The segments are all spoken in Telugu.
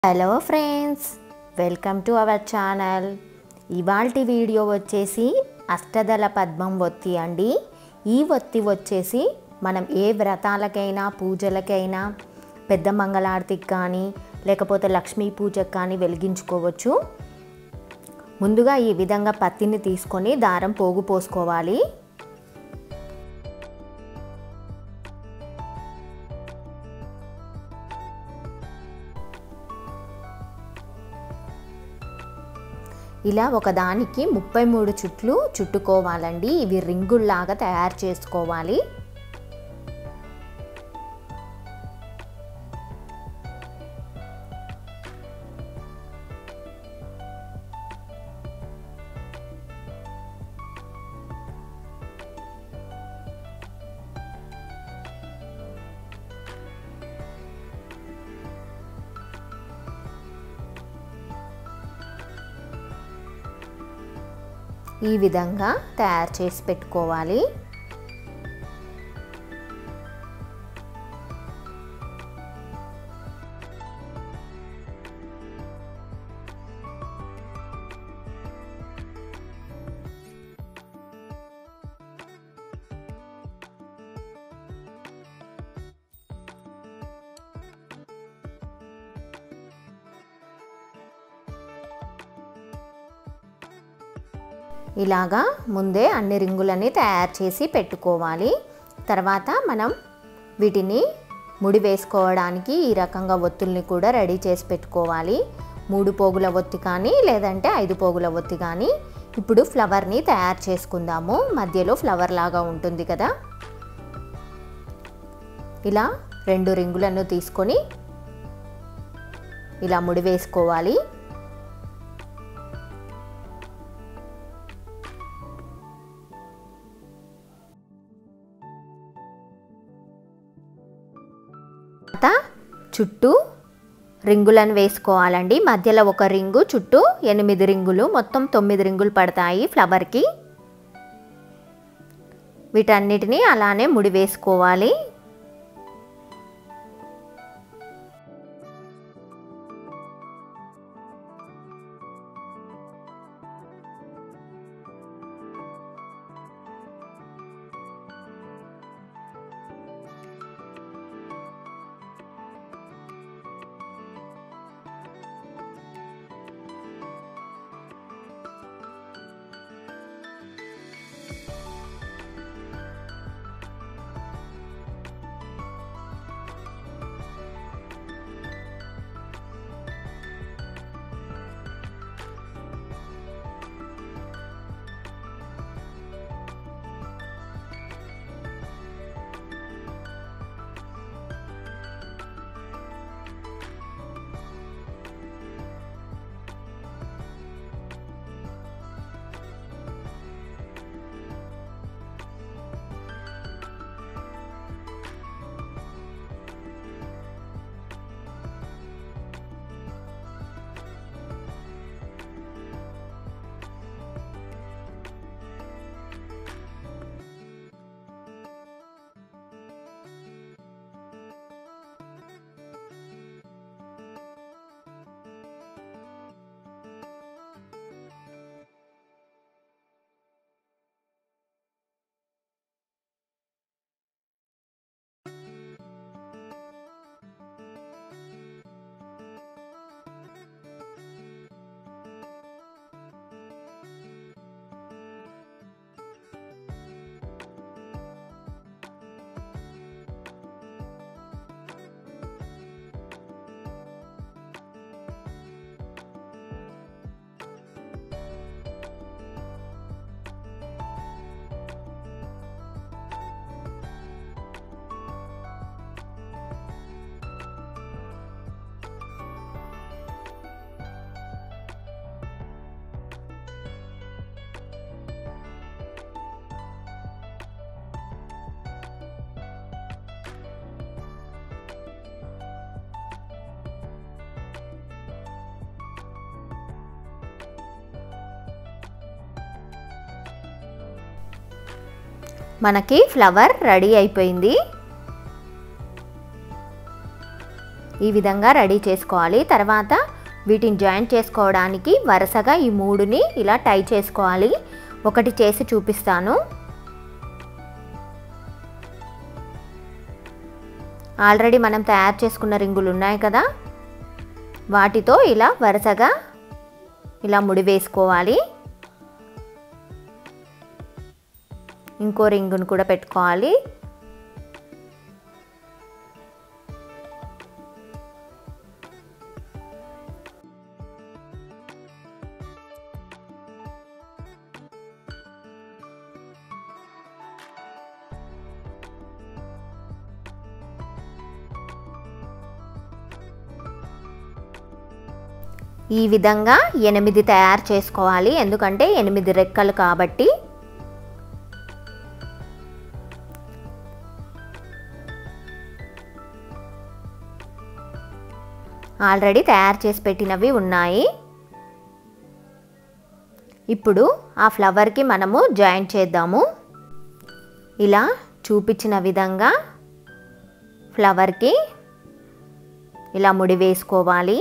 hello friends welcome to our channel ఇవాల్టి వీడియో వచ్చేసి అష్టదళ పద్మం ఒత్తి అండి ఈ ఒత్తి వచ్చేసి మనం ఏ వ్రతాలకైనా పూజలకైనా పెద్ద మంగళారతికి కానీ లేకపోతే లక్ష్మీ పూజకు కానీ వెలిగించుకోవచ్చు ముందుగా ఈ విధంగా పత్తిని తీసుకొని దారం పోగు పోసుకోవాలి ఇలా ఒకదానికి ముప్పై మూడు చుట్లు చుట్టుకోవాలండి ఇవి రింగుల్లాగా తయారు చేసుకోవాలి ఈ విధంగా తయారు చేసి పెట్టుకోవాలి ఇలాగా ముందే అన్ని రింగులని తయారు చేసి పెట్టుకోవాలి తర్వాత మనం వీటిని ముడి వేసుకోవడానికి ఈ రకంగా ఒత్తుల్ని కూడా రెడీ చేసి పెట్టుకోవాలి మూడు పోగుల ఒత్తి కానీ లేదంటే ఐదు పోగుల ఒత్తి కానీ ఇప్పుడు ఫ్లవర్ని తయారు చేసుకుందాము మధ్యలో ఫ్లవర్ లాగా ఉంటుంది కదా ఇలా రెండు రింగులను తీసుకొని ఇలా ముడి వేసుకోవాలి తర్వాత చుట్టూ రింగులను వేసుకోవాలండి మధ్యలో ఒక రింగు చుట్టూ ఎనిమిది రింగులు మొత్తం తొమ్మిది రింగులు పడతాయి ఫ్లవర్కి వీటన్నిటిని అలానే ముడి వేసుకోవాలి మనకి ఫ్లవర్ రెడీ అయిపోయింది ఈ విధంగా రెడీ చేసుకోవాలి తర్వాత వీటిని జాయింట్ చేసుకోవడానికి వరుసగా ఈ మూడుని ఇలా టై చేసుకోవాలి ఒకటి చేసి చూపిస్తాను ఆల్రెడీ మనం తయారు చేసుకున్న రింగులు ఉన్నాయి కదా వాటితో ఇలా వరుసగా ఇలా ముడి వేసుకోవాలి ఇంకో రింగును కూడా పెట్టుకోవాలి ఈ విధంగా ఎనిమిది తయారు చేసుకోవాలి ఎందుకంటే ఎనిమిది రెక్కలు కాబట్టి ఆల్రెడీ తయారు చేసి పెట్టినవి ఉన్నాయి ఇప్పుడు ఆ ఫ్లవర్కి మనము జాయింట్ చేద్దాము ఇలా చూపించిన విధంగా ఫ్లవర్కి ఇలా ముడి వేసుకోవాలి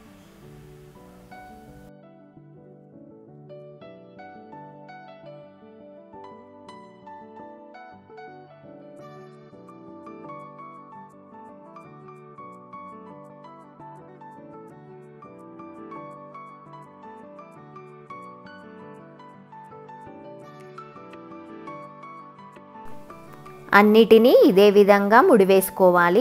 అన్నిటినీ ఇదే విధంగా ముడివేసుకోవాలి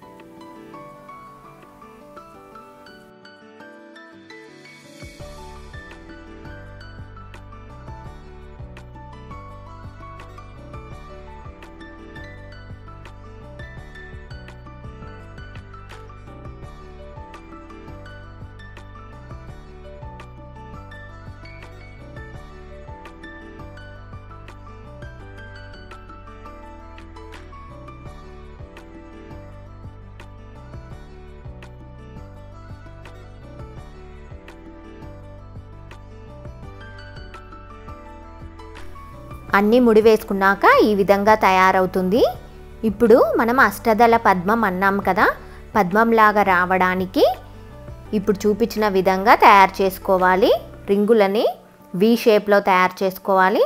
అన్నీ ముడి వేసుకున్నాక ఈ విధంగా తయారవుతుంది ఇప్పుడు మనం అష్టదళ పద్మం అన్నాం కదా పద్మంలాగా రావడానికి ఇప్పుడు చూపించిన విధంగా తయారు చేసుకోవాలి రింగులని వి షేప్లో తయారు చేసుకోవాలి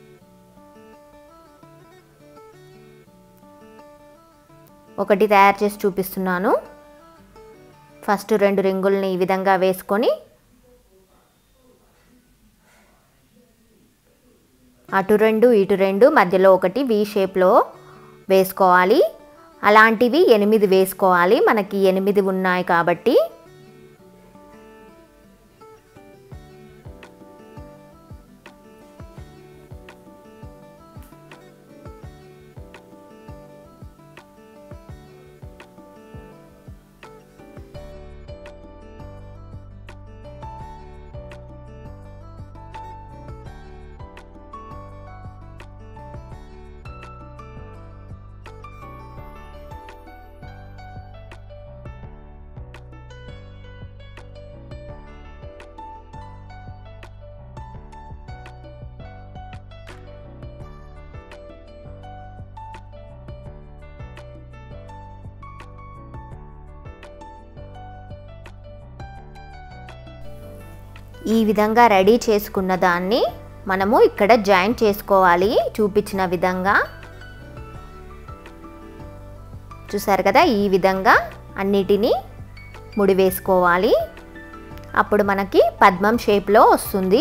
ఒకటి తయారు చేసి చూపిస్తున్నాను ఫస్ట్ రెండు రింగుల్ని ఈ విధంగా వేసుకొని అటు రెండు ఇటు రెండు మధ్యలో ఒకటి వి షేప్లో వేసుకోవాలి అలాంటివి ఎనిమిది వేసుకోవాలి మనకి ఎనిమిది ఉన్నాయి కాబట్టి ఈ విధంగా రెడీ చేసుకున్న దాన్ని మనము ఇక్కడ జాయింట్ చేసుకోవాలి చూపించిన విధంగా చూసారు కదా ఈ విధంగా అన్నిటినీ ముడి వేసుకోవాలి అప్పుడు మనకి పద్మం షేప్లో వస్తుంది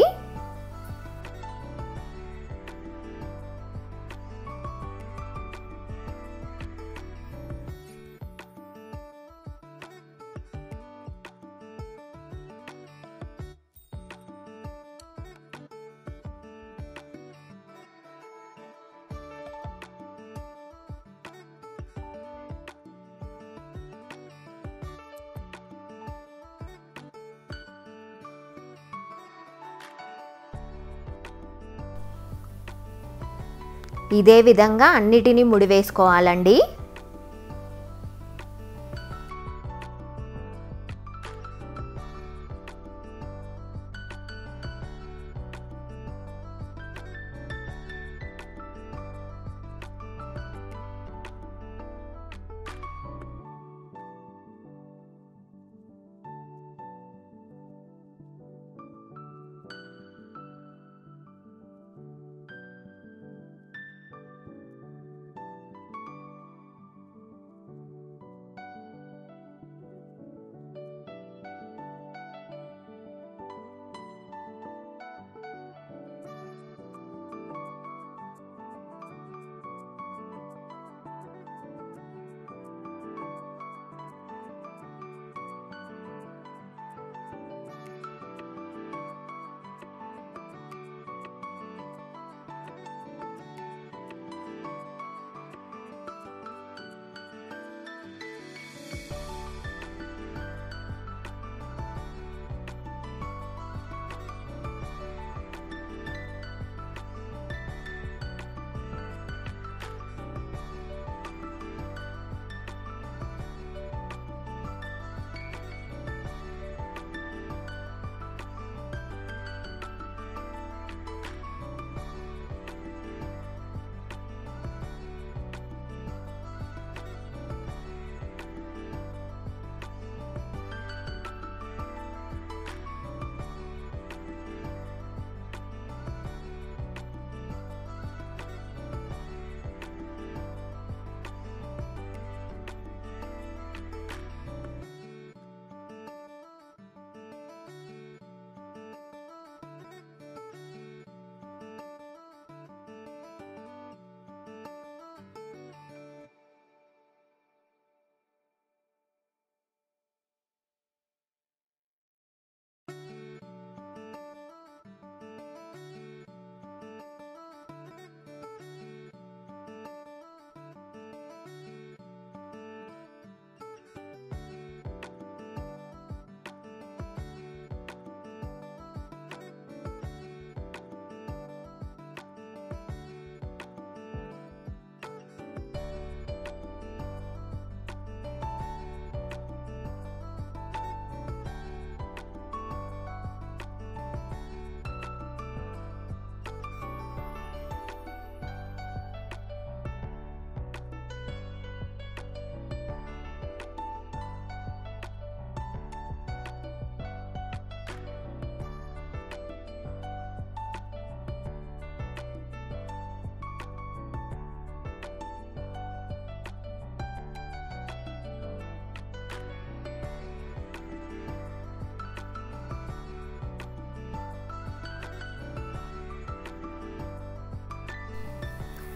ఇదే విధంగా అన్నిటినీ ముడి వేసుకోవాలండి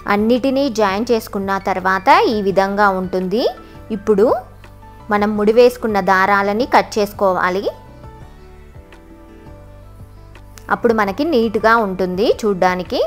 అన్నిటినీ జాయిన్ చేసుకున్న తర్వాత ఈ విధంగా ఉంటుంది ఇప్పుడు మనం ముడి వేసుకున్న దారాలని కట్ చేసుకోవాలి అప్పుడు మనకి నీట్గా ఉంటుంది చూడ్డానికి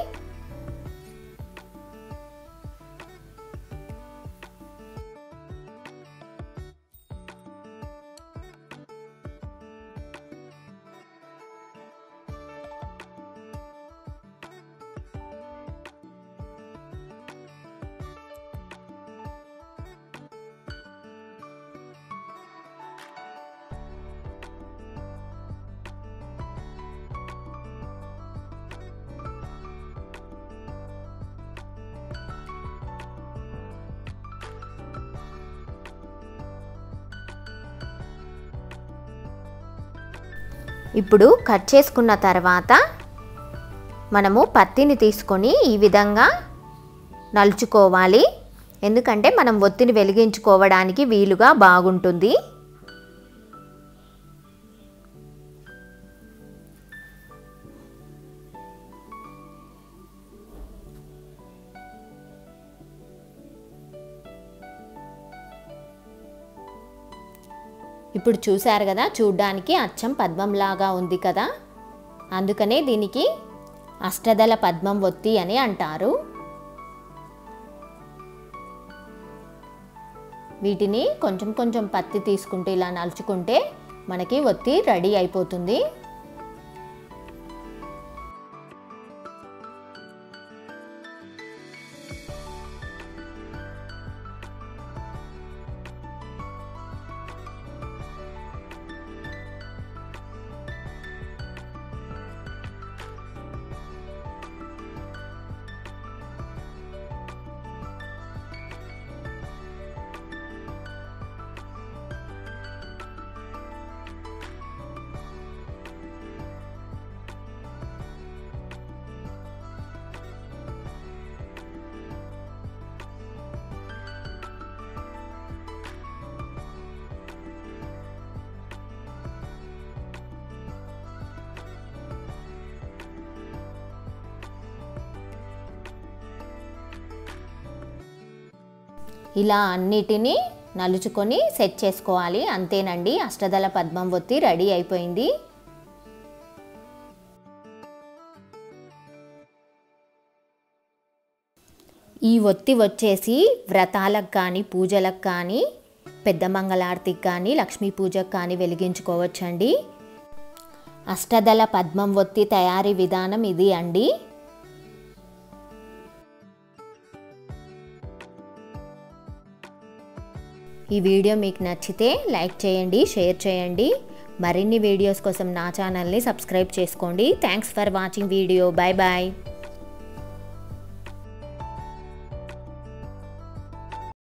ఇప్పుడు కట్ చేసుకున్న తర్వాత మనము పత్తిని తీసుకొని ఈ విధంగా నలుచుకోవాలి ఎందుకంటే మనం ఒత్తిని వెలిగించుకోవడానికి వీలుగా బాగుంటుంది ఇప్పుడు చూశారు కదా చూడ్డానికి అచ్చం పద్మంలాగా ఉంది కదా అందుకనే దీనికి అష్టదళ పద్మం ఒత్తి అని అంటారు వీటిని కొంచెం కొంచెం పత్తి తీసుకుంటూ ఇలా నలుచుకుంటే మనకి ఒత్తి రెడీ అయిపోతుంది ఇలా అన్నిటినీ నలుచుకొని సెట్ చేసుకోవాలి అంతేనండి అష్టదళ పద్మం ఒత్తి రెడీ అయిపోయింది ఈ ఒత్తి వచ్చేసి వ్రతాలకు కానీ పూజలకు కానీ పెద్ద మంగళారతికి కానీ లక్ష్మీ పూజకు కానీ వెలిగించుకోవచ్చండి అష్టదళ పద్మం ఒత్తి తయారీ విధానం ఇది అండి ఈ వీడియో మీకు నచ్చితే లైక్ చేయండి షేర్ చేయండి మరిన్ని వీడియోస్ కోసం నా ఛానల్ని సబ్స్క్రైబ్ చేసుకోండి thanks for watching video bye bye